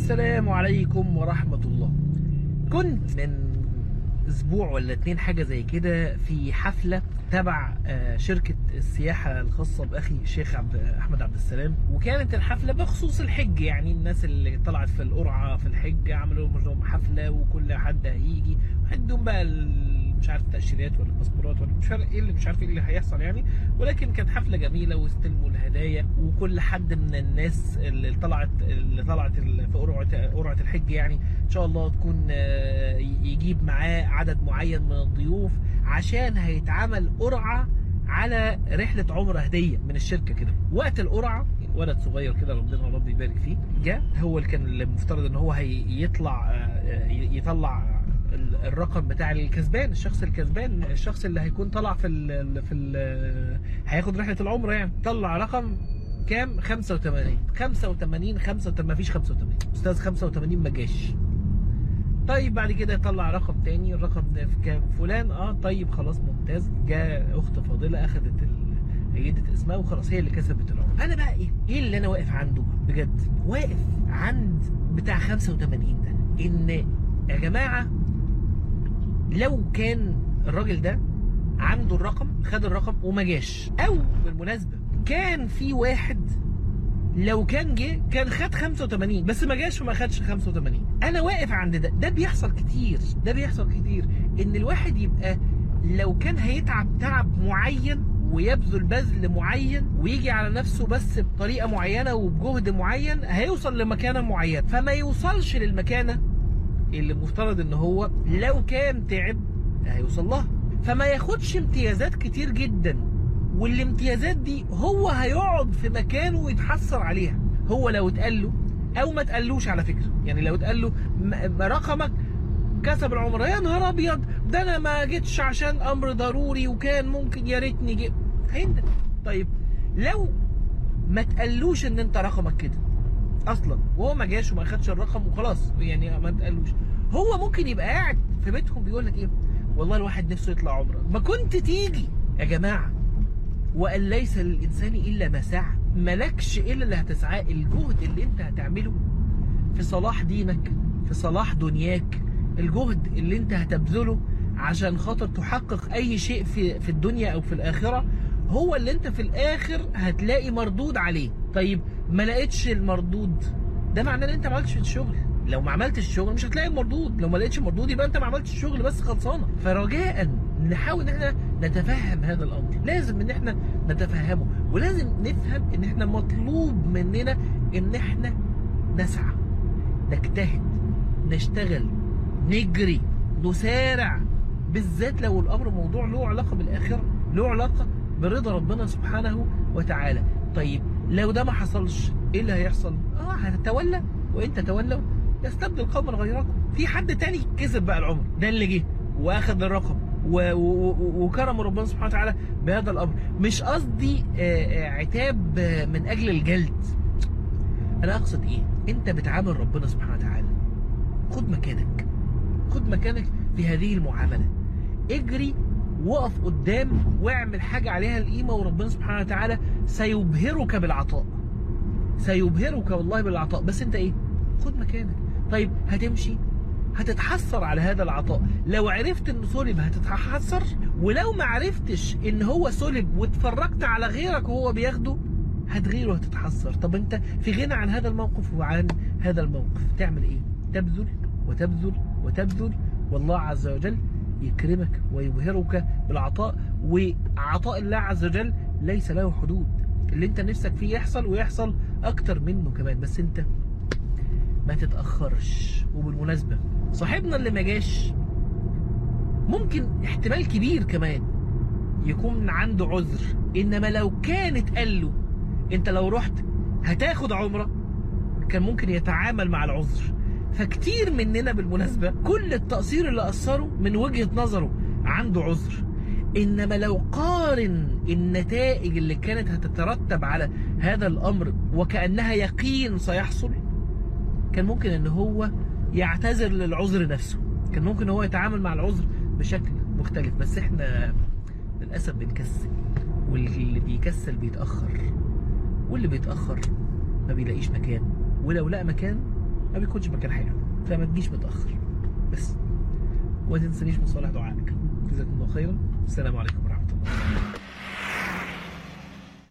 السلام عليكم ورحمة الله كنت من اسبوع ولا اتنين حاجة زي كده في حفلة تبع آه، شركة السياحة الخاصة بأخي الشيخ عبد أحمد عبد السلام وكانت الحفلة بخصوص الحج يعني الناس اللي طلعت في القرعة في الحج عملوا لهم حفلة وكل حد هيجي وعندهم بقى ال- مش عارف التأشيرات ولا الباسبورات ولا مش عارف ايه اللي مش عارف ايه اللي هيحصل يعني ولكن كانت حفلة جميلة واستلموا الهدايا وكل حد من الناس اللي طلعت اللي طلعت ال- في قرعة قرعة الحج يعني ان شاء الله تكون آه، يجيب معاه عدد معين من الضيوف عشان هيتعمل قرعة على رحلة عمرة هدية من الشركة كده وقت القرعة ولد صغير كده ربنا ربي يبارك فيه جه هو اللي كان المفترض ان هو هيطلع يطلع ال- الرقم بتاع الكسبان الشخص الكسبان الشخص اللي هيكون طلع في ال في ال هياخد رحلة العمرة يعني طلع رقم كام 85 85 85 ما فيش 85 استاذ 85 ما جاش طيب بعد كده يطلع رقم تاني الرقم ده في كام فلان اه طيب خلاص ممتاز جاء اخت فاضله اخذت ال- عيدة اسمها وخلاص هي اللي كسبت العمر انا بقى ايه ايه اللي انا واقف عنده بجد واقف عند بتاع 85 ده ان يا جماعه لو كان الراجل ده عنده الرقم خد الرقم وما جاش او بالمناسبه كان في واحد لو كان جه كان خد 85 بس ما جاش وما خدش 85 انا واقف عند ده ده بيحصل كتير ده بيحصل كتير ان الواحد يبقى لو كان هيتعب تعب معين ويبذل بذل معين ويجي على نفسه بس بطريقه معينه وبجهد معين هيوصل لمكانه معينه فما يوصلش للمكانه اللي المفترض ان هو لو كان تعب هيوصل لها فما ياخدش امتيازات كتير جدا والامتيازات دي هو هيقعد في مكانه ويتحسر عليها هو لو اتقال له او ما اتقالوش على فكره يعني لو اتقال له م- م- رقمك كسب العمره يا نهار ابيض ده انا ما جيتش عشان امر ضروري وكان ممكن يا ريتني جي هند طيب لو ما تقالوش ان انت رقمك كده اصلا وهو ما جاش وما خدش الرقم وخلاص يعني ما تقالوش هو ممكن يبقى قاعد في بيتهم بيقول لك ايه والله الواحد نفسه يطلع عمره ما كنت تيجي يا جماعه وان ليس للانسان الا ما سعى ملكش الا اللي هتسعاه الجهد اللي انت هتعمله في صلاح دينك في صلاح دنياك الجهد اللي انت هتبذله عشان خاطر تحقق اي شيء في في الدنيا او في الاخره هو اللي انت في الاخر هتلاقي مردود عليه طيب ما لقيتش المردود ده معناه ان انت ما عملتش الشغل لو ما عملتش الشغل مش هتلاقي المردود لو ما لقيتش المردود يبقى انت ما عملتش الشغل بس خلصانه فرجاء نحاول ان احنا نتفهم هذا الامر لازم ان احنا نتفهمه ولازم نفهم ان احنا مطلوب مننا ان احنا نسعى نجتهد نشتغل نجري نسارع بالذات لو الامر موضوع له علاقه بالاخره له علاقه برضا ربنا سبحانه وتعالى طيب لو ده ما حصلش ايه اللي هيحصل اه هتتولى وان تتولوا يستبدل قوما غيركم في حد تاني كسب بقى العمر ده اللي جه واخد الرقم و- و- و- وكرم ربنا سبحانه وتعالى بهذا الامر مش قصدي آه، آه، عتاب آه، من اجل الجلد انا اقصد ايه انت بتعامل ربنا سبحانه وتعالى خد مكانك خد مكانك في هذه المعامله اجري وقف قدام واعمل حاجه عليها القيمه وربنا سبحانه وتعالى سيبهرك بالعطاء سيبهرك والله بالعطاء بس انت ايه خد مكانك طيب هتمشي هتتحسر على هذا العطاء لو عرفت ان صلب هتتحسر ولو ما عرفتش ان هو صلب واتفرجت على غيرك وهو بياخده هتغير وهتتحسر طب انت في غنى عن هذا الموقف وعن هذا الموقف تعمل ايه تبذل وتبذل وتبذل والله عز وجل يكرمك ويبهرك بالعطاء وعطاء الله عز وجل ليس له حدود اللي انت نفسك فيه يحصل ويحصل اكتر منه كمان بس انت ما تتأخرش وبالمناسبة صاحبنا اللي ما جاش ممكن احتمال كبير كمان يكون عنده عذر انما لو كانت قال له انت لو رحت هتاخد عمره كان ممكن يتعامل مع العذر فكتير مننا بالمناسبة كل التقصير اللي قصره من وجهة نظره عنده عذر انما لو قارن النتائج اللي كانت هتترتب على هذا الامر وكأنها يقين سيحصل كان ممكن ان هو يعتذر للعذر نفسه كان ممكن ان هو يتعامل مع العذر بشكل مختلف بس احنا للاسف بنكسل واللي بيكسل بيتاخر واللي بيتاخر ما بيلاقيش مكان ولو لقى مكان ما بيكونش مكان حلو فما تجيش متاخر بس وما تنسانيش من صالح دعائك جزاكم الله خيرا السلام عليكم ورحمه الله